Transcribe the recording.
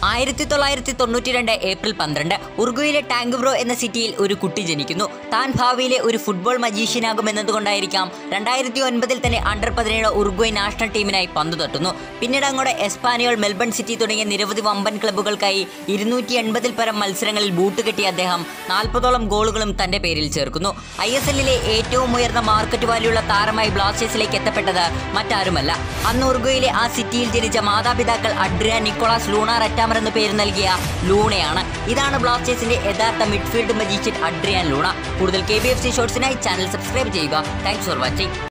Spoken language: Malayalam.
ആയിരത്തി തൊള്ളായിരത്തി തൊണ്ണൂറ്റി രണ്ട് ഏപ്രിൽ പന്ത്രണ്ട് ഉറുഗ്വയിലെ ടാങ്ക്ബ്രോ എന്ന സിറ്റിയിൽ ഒരു കുട്ടി ജനിക്കുന്നു താൻ ഭാവിയിലെ ഒരു ഫുട്ബോൾ മജീഷ്യനാകുമെന്നതുകൊണ്ടായിരിക്കാം രണ്ടായിരത്തി ഒൻപതിൽ തന്നെ അണ്ടർ പതിനേഴ് ഉറുഗ്വയ് നാഷണൽ ടീമിനായി പന്തു തട്ടുന്നു പിന്നീട് അങ്ങോട്ട് എസ്പാനിയോൾ മെൽബൺ സിറ്റി തുടങ്ങിയ നിരവധി വമ്പൻ ക്ലബ്ബുകൾക്കായി ഇരുന്നൂറ്റി എൺപതിൽ പരം മത്സരങ്ങളിൽ ബൂട്ട് കെട്ടിയ അദ്ദേഹം നാൽപ്പതോളം ഗോളുകളും തന്റെ പേരിൽ ചേർക്കുന്നു ഐ എസ് എല്ലിലെ ഏറ്റവും ഉയർന്ന മാർക്കറ്റ് വാല്യുള്ള താരമായി ബ്ലാസ്റ്റേഴ്സിലേക്ക് എത്തപ്പെട്ടത് മറ്റാരുമല്ല അന്ന് ഉറുഗ്വയിലെ ആ സിറ്റിയിൽ ജനിച്ച മാതാപിതാക്കൾ അഡ്രിയ നിക്കോളാസ് ലൂണ റെറ്റാമർ എന്ന് പേര് നൽകിയ ലൂണയാണ് ഇതാണ് ബ്ലാസ്റ്റേഴ്സിന്റെ യഥാർത്ഥ മിഡ്ഫീൽഡ് മജീഷ്യൻ അഡ്രിയാൻ ലൂണ കൂടുതൽ കെ ബി എഫ് സി ഷോർട്സിനായി ചാനൽ സബ്സ്ക്രൈബ് ചെയ്യുക താങ്ക്സ് ഫോർ വാച്ചിങ്